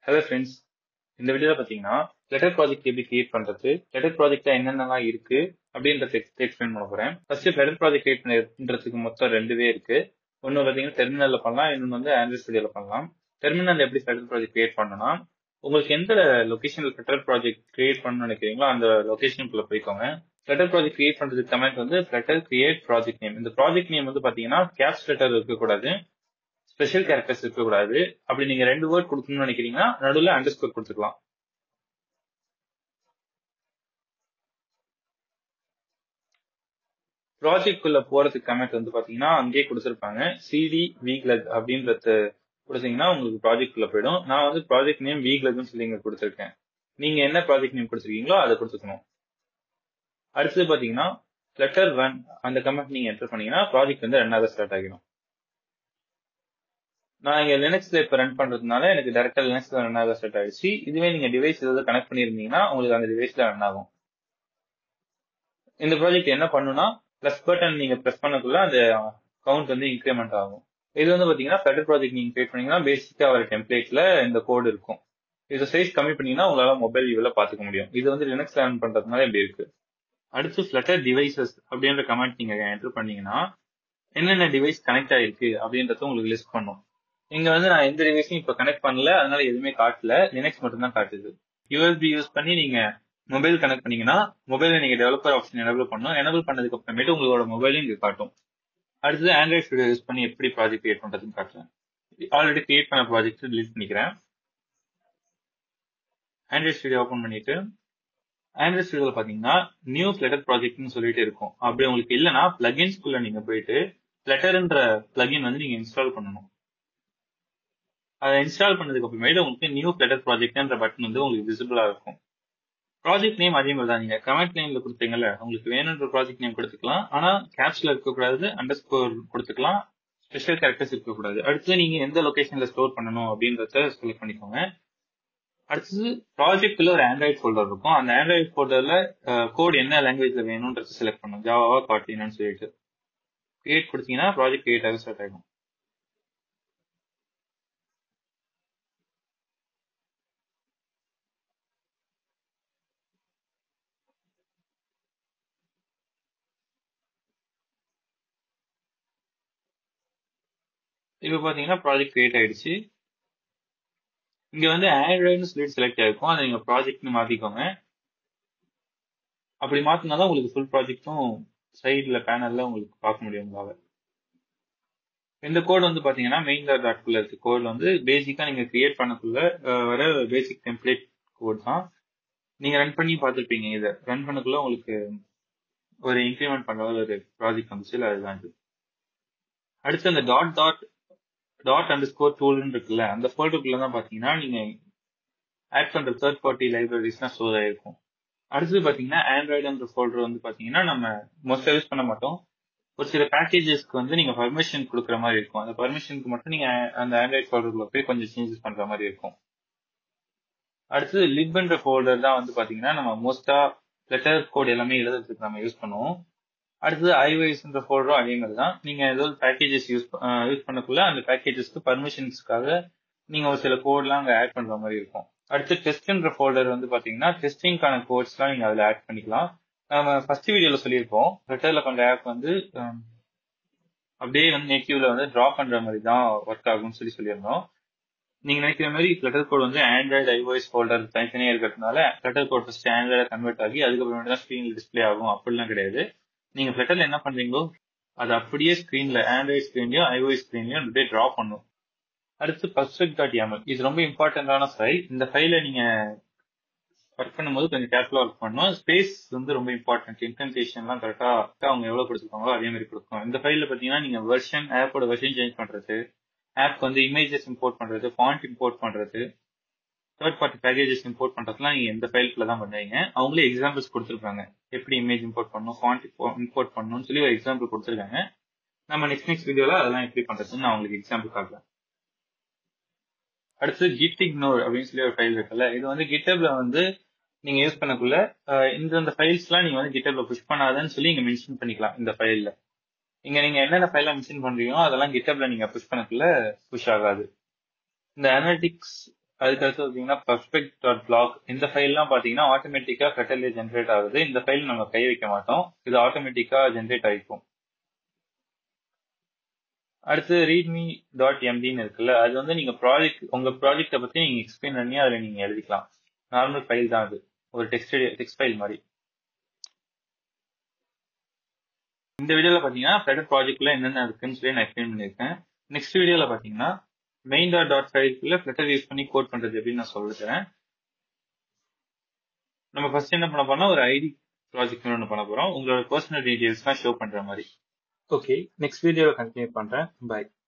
hello friends இந்த வீடியோல பாத்தீங்கன்னா லெட்டர் ப்ராஜெக்ட் எப்படி கிரியேட் பண்றது லெட்டர் ப்ராஜெக்ட்ல என்னென்னலாம் இருக்கு அப்படின்றத எக்ஸ்பிளைன் பண்ண போறேன் ஃபர்ஸ்ட் லெட்டர் ப்ராஜெக்ட் கிரியேட் பண்றதுக்கு மொத்தம் ரெண்டுவே இருக்கு ஒன்னு பாத்தீங்கன்னா டெர்மினல்ல பண்ணலாம் இன்னொன்று வந்து ஆண்ட்ராய்ட் ஸ்டுடியோல பண்ணலாம் டெர்மினல் எப்படி லெட்டர் ப்ராஜெக்ட் கிரியேட் பண்ணணும்னா உங்களுக்கு எந்த லொகேஷன்ல லெட்டர் ப்ராஜெக்ட் கிரியேட் பண்ணணும்னு நினைக்கிறீங்களோ அந்த லொகேஷனுக்குள்ள போய்க்கோங்க லெட்டர் ப்ராஜெக்ட் கிரியேட் பண்றதுக்கு கமெண்ட் வந்து லெட்டர் கிரியேட் ப்ராஜெக்ட் நேம் இந்த ப்ராஜெக்ட் நேம் வந்து பாத்தீங்கன்னா கேப்ஸ் லெட்டர் இருக்கக்கூடாது ஸ்பெஷல் கேரக்டர்ஸ் இருக்கக்கூடாது அப்படி நீங்க ரெண்டு வேர்ட் கொடுக்கணும்னு நினைக்கிறீங்கன்னா நடுவில் அண்டர் ஸ்கோர் கொடுத்துக்கலாம் ப்ராஜெக்ட் குள்ள போறதுக்கு கமெண்ட் வந்து பாத்தீங்கன்னா அங்கேயே கொடுத்துருப்பாங்க சிடி வீக்லக் அப்படின்றது கொடுத்தீங்கன்னா உங்களுக்கு ப்ராஜெக்ட் குள்ள போயிடும் நான் வந்து ப்ராஜெக்ட் நேம் வீக்லக்னு சொல்லி இங்க கொடுத்துருக்கேன் நீங்க என்ன ப்ராஜெக்ட் நேம் கொடுத்துருக்கீங்களோ அதை கொடுத்துக்கணும் அடுத்தது பாத்தீங்கன்னா லெட்டர் ஒன் அந்த கமெண்ட் நீங்க என்டர் பண்ணீங்கன்னா ப்ராஜெக்ட் வந்து ரெண்டாவது ஸ்டார்ட் ஆகிடும் நான் இங்க லினக்ஸ்ல இப்ப ரன் பண்றதுனால எனக்கு டேரக்டா லினக்ஸ்ல ரன் ஆக ஸ்டார்ட் ஆயிடுச்சு இதுவே நீங்க டிவைஸ் ஏதாவது கனெக்ட் பண்ணிருந்தீங்கன்னா உங்களுக்கு அந்த டிவைஸ்ல ரன் ஆகும் இந்த ப்ராஜெக்ட் என்ன பண்ணுனா பிளஸ் பட்டன் நீங்க பிரஸ் பண்ணக்குள்ள அந்த கவுண்ட் வந்து இன்க்ரிமெண்ட் ஆகும் இது வந்து பாத்தீங்கன்னா ஃபெடர் ப்ராஜெக்ட் நீங்க கிரியேட் பண்ணீங்கன்னா பேசிக்கா வர டெம்ப்ளேட்ல இந்த கோடு இருக்கும் இது சைஸ் கம்மி பண்ணீங்கன்னா உங்களால மொபைல் வியூல பாத்துக்க முடியும் இது வந்து லினக்ஸ் ரன் பண்றதுனால இப்படி இருக்கு அடுத்து ஃபிளட்டர் டிவைசஸ் அப்படின்ற கமெண்ட் நீங்க என்டர் பண்ணீங்கன்னா என்னென்ன டிவைஸ் கனெக்ட் ஆயிருக்கு அப்படின்றத உங்களுக்கு லிஸ்ட் பண்ணும் இங்க வந்து நான் எந்த டிவைஸையும் இப்ப கனெக்ட் பண்ணல அதனால எதுவுமே காட்டல லினக்ஸ் மட்டும் தான் காட்டுது யூஎஸ்பி யூஸ் பண்ணி நீங்க மொபைல் கனெக்ட் பண்ணீங்கன்னா மொபைல நீங்க டெவலப்பர் ஆப்ஷன் எனபிள் பண்ணணும் எனபிள் பண்ணதுக்கு அப்புறமேட்டு உங்களோட மொபைலும் இங்க காட்டும் அடுத்தது ஆண்ட்ராய்ட் ஸ்டுடியோ யூஸ் பண்ணி எப்படி ப்ராஜெக்ட் கிரியேட் பண்றதுன்னு காட்டுறேன் ஆல்ரெடி கிரியேட் பண்ண ப்ராஜெக்ட் டிலீட் பண்ணிக்கிறேன் ஆண்ட்ராய்ட் ஸ்டுடியோ ஓப்பன் பண்ணிட்டு ஆண்ட்ராய்ட் ஸ்டுடியோல பாத்தீங்கன்னா நியூ ஃபிளட்டர் ப்ராஜெக்ட்னு சொல்லிட்டு இருக்கும் அப்படி உங்களுக்கு இல்லைன்னா பிளகின்ஸ்குள்ள நீங்க போயிட்டு ஃபிளட்டர்ன்ற பிளகின் வந்து நீங்க இன்ஸ்டால் பண்ணணும் அதை இன்ஸ்டால் பண்ணதுக்கு அப்புறமேட்டு உங்களுக்கு நியூ ஃபிளட்டர் ப்ராஜெக்ட்ன்ற பட்டன் வந்து உங்களுக்கு விசிபிளா இருக்கும் ப்ராஜெக்ட் நேம் அதே மாதிரி தான் நீங்க கமெண்ட் நேம்ல கொடுத்தீங்கல்ல உங்களுக்கு வேணுன்ற ப்ராஜெக்ட் நேம் கொடுத்துக்கலாம் ஆனா கேப்ஸ்ல இருக்கக்கூடாது அண்டர் ஸ்கோர் கொடுத்துக்கலாம் ஸ்பெஷல் கேரக்டர்ஸ் இருக்கக்கூடாது அடுத்து நீங்க எந்த லொகேஷன்ல ஸ்டோர் பண்ணணும் அப்படின்றத செலக்ட் பண்ணிக்கோங்க அடுத்தது ப்ராஜெக்ட்ல ஒரு ஆண்ட்ராய்ட் ஃபோல்டர் இருக்கும் அந்த ஆண்ட்ராய்ட் ஃபோல்டர்ல கோட் என்ன லாங்குவேஜ்ல வேணும்ன்றத செலக்ட் பண்ணும் ஜாவாவா காட்டினான்னு சொல்லிட்டு கிரியேட் கொடுத்தீங்கன்னா ப்ராஜெக்ட் கிரியேட் ஆக ஸ்டார்ட் ஆகும் இப்போ பாத்தீங்கன்னா ப்ராஜெக்ட் கிரியேட் ஆயிடுச்சு இங்க வந்து ஆண்ட்ராய்டுன்னு சொல்லிட்டு செலக்ட் ஆயிருக்கும் அதை நீங்க ப்ராஜெக்ட்னு மாத்திக்கோங்க அப்படி மாத்தினாதான் உங்களுக்கு ஃபுல் ப்ராஜெக்டும் சைட்ல பேனல்ல உங்களுக்கு பார்க்க முடியும் உங்களால இந்த கோட் வந்து பாத்தீங்கன்னா மெயின் டாட் குள்ள இருக்கு கோட்ல வந்து பேசிக்கா நீங்க கிரியேட் பண்ணக்குள்ள வர பேசிக் டெம்ப்ளேட் கோட் தான் நீங்க ரன் பண்ணி பார்த்துருப்பீங்க இதை ரன் பண்ணக்குள்ள உங்களுக்கு ஒரு இன்க்ரிமெண்ட் பண்ற ஒரு ப்ராஜெக்ட் வந்துச்சு அதுதான் இது அடுத்து அந்த dot dot dot underscore டூல்னு இருக்குல்ல அந்த ஃபோல்டருக்குள்ள தான் பாத்தீங்கன்னா நீங்க ஆட் பண்ற தேர்ட் பார்ட்டி லைப்ரரிஸ்லாம் ஸ்டோர் ஆயிருக்கும் அடுத்தது பாத்தீங்கன்னா ஆண்ட்ராய்டுன்ற ஃபோல்டர் வந்து பாத்தீங்கன்னா நம்ம மோஸ்டா யூஸ் பண்ண மாட்டோம் ஒரு சில பேக்கேஜஸ்க்கு வந்து நீங்க பர்மிஷன் கொடுக்குற மாதிரி இருக்கும் அந்த பர்மிஷனுக்கு மட்டும் நீங்க அந்த ஆண்ட்ராய்ட் ஃபோல்டருக்குள்ள போய் கொஞ்சம் சேஞ்சஸ் பண்ற மாதிரி இருக்கும் அடுத்தது லிப்ன்ற ஃபோல்டர் தான் வந்து பாத்தீங்கன்னா நம்ம மோஸ்டா லெட்டர் கோட் எல்லாமே எழுதுறதுக்கு நம்ம யூஸ் பண்ணுவோம் அடுத்தது ஐவைஸ்ன்ற ஃபோல்டரும் அதே மாதிரி தான் நீங்க ஏதாவது பேக்கேஜஸ் யூஸ் யூஸ் பண்ணக்குள்ள அந்த பேக்கேஜஸ்க்கு பர்மிஷன்ஸ்க்காக நீங்க ஒரு சில கோட்லாம் அங்க ஆட் பண்ற மாதிரி இருக்கும் அடுத்து டெஸ்ட்ன்ற ஃபோல்டர் வந்து பாத்தீங்கன்னா டெஸ்டிங்கான கோட்ஸ்லாம் நீங்க அதுல ஆட் பண்ணிக்கலாம் நம்ம ஃபர்ஸ்ட் வீடியோல சொல்லியிருப்போம் லெட்டர்ல பண்ற ஆப் வந்து அப்படியே வந்து நெட்டிவ்ல வந்து டிரா பண்ற மாதிரி தான் ஒர்க் ஆகும்னு சொல்லி சொல்லியிருந்தோம் நீங்க நினைக்கிற மாதிரி லெட்டர் கோட் வந்து ஆண்ட்ராய்டு ஐஓஎஸ் ஃபோல்டர் தனித்தனியா இருக்கிறதுனால letter code first Android convert ஆகி அதுக்கப்புறமேட்டு தான் ஸ்க்ரீன்ல டிஸ்பிளே ஆகும் அப்படிலாம் கிடையாது நீங்க ஃபிளட்டர்ல என்ன பண்றீங்களோ அது அப்படியே ஸ்கிரீன்ல ஆண்ட்ராய்ட் ஸ்கிரீன்லயும் ஐஓஎஸ் ஸ்கிரீன்லயும் அப்படியே டிரா பண்ணும் அடுத்து பர்ஃபெக்ட் டாட் எம்எல் இது ரொம்ப இம்பார்ட்டன்டான ஃபைல் இந்த ஃபைலை நீங்க ஒர்க் பண்ணும்போது கொஞ்சம் கேர்ஃபுல்லா ஒர்க் பண்ணணும் ஸ்பேஸ் வந்து ரொம்ப இம்பார்ட்டன்ட் இன்டென்டேஷன்லாம் கரெக்டா அவங்க எவ்வளவு கொடுத்துருக்காங்களோ அதே மாதிரி கொடுக்கும் இந்த ஃபைல்ல பாத்தீங்கன்னா நீங்க வெர்ஷன் ஆப்போட வெர்ஷன் சேஞ்ச் பண்றது ஆப் வந்து இமேஜஸ் இம்போர்ட் பண்றது ஃபாண்ட் இம்போர்ட் பண்றது தேர்ட் பார்ட்டி பேக்கேஜஸ் இம்போர்ட் பண்றதுலாம் நீங்க எந்த ஃபைலுக்குள்ள தான் பண்ணுவீங்க அவங்களே எக்ஸாம்பிள்ஸ் கொடுத்துருக்காங்க எப்படி இமேஜ் இம்போர்ட் பண்ணணும் ஃபாண்ட் இம்போர்ட் பண்ணணும்னு சொல்லி ஒரு எக்ஸாம்பிள் கொடுத்துருக்காங்க நம்ம நெக்ஸ்ட் நெக்ஸ்ட் வீடியோல அதெல்லாம் எப்படி பண்றதுன்னு நான் உங்களுக்கு எக்ஸாம்பிள் காட்டுறேன் அடுத்து கிட் இக்னோர் அப்படின்னு சொல்லி ஒரு ஃபைல் இருக்குல்ல இது வந்து கிட்டப்ல வந்து நீங்க யூஸ் பண்ணக்குள்ள இந்த ஃபைல்ஸ்லாம் நீங்க வந்து கிட்டப்ல புஷ் பண்ணாதன்னு சொல்லி நீங்க மென்ஷன் பண்ணிக்கலாம் இந்த ஃபைல்ல இங்க நீங்க என்னென்ன ஃபைல மென்ஷன் பண்றீங்களோ அதெல்லாம் கிட்டப்ல நீங்க புஷ் பண்ணக்குள்ள புஷ் ஆகாது இந்த அனலிட்டிக்ஸ் அதுக்கு அடுத்து பார்த்தீங்கன்னா பர்ஃபெக்ட் டாட் பிளாக் இந்த ஃபைல்லாம் பார்த்தீங்கன்னா ஆட்டோமேட்டிக்கா ஃபெட்டர்ல ஜென்ரேட் ஆகுது இந்த ஃபைல் நம்ம கை வைக்க மாட்டோம் இது ஆட்டோமேட்டிக்கா ஜென்ரேட் ஆகிக்கும் அடுத்து ரீட்மி டாட் எம்டின்னு இருக்குல்ல அது வந்து நீங்க ப்ராஜெக்ட் உங்க ப்ராஜெக்ட்டை பத்தி நீங்க எக்ஸ்பிளைன் பண்ணி அதில் நீங்க எழுதிக்கலாம் நார்மல் ஃபைல் தான் அது ஒரு டெக்ஸ்ட் டெக்ஸ்ட் ஃபைல் மாதிரி இந்த வீடியோல பாத்தீங்கன்னா ஃபிளட்டர் ப்ராஜெக்ட்ல என்னென்ன இருக்குன்னு சொல்லி நான் எக்ஸ்பிளைன் பண்ணியிருக்கேன் நெக்ஸ்ட் வீடியோல பாத்தீங்கன்னா மெயின் டாட் டாட் ஃபைல்குள்ள ஃபிளட்டர் யூஸ் பண்ணி கோட் பண்றது எப்படின்னு நான் சொல்லித்தரேன் நம்ம ஃபர்ஸ்ட் என்ன பண்ண போறோம்னா ஒரு ஐடி ப்ராஜெக்ட் ஒன்று பண்ண போறோம் உங்களோட பர்சனல் டீடைல்ஸ்லாம் ஷோ பண்ற மாதிரி ஓகே நெக்ஸ்ட் வீடியோவில் கண்டினியூ பண்றேன் பாய்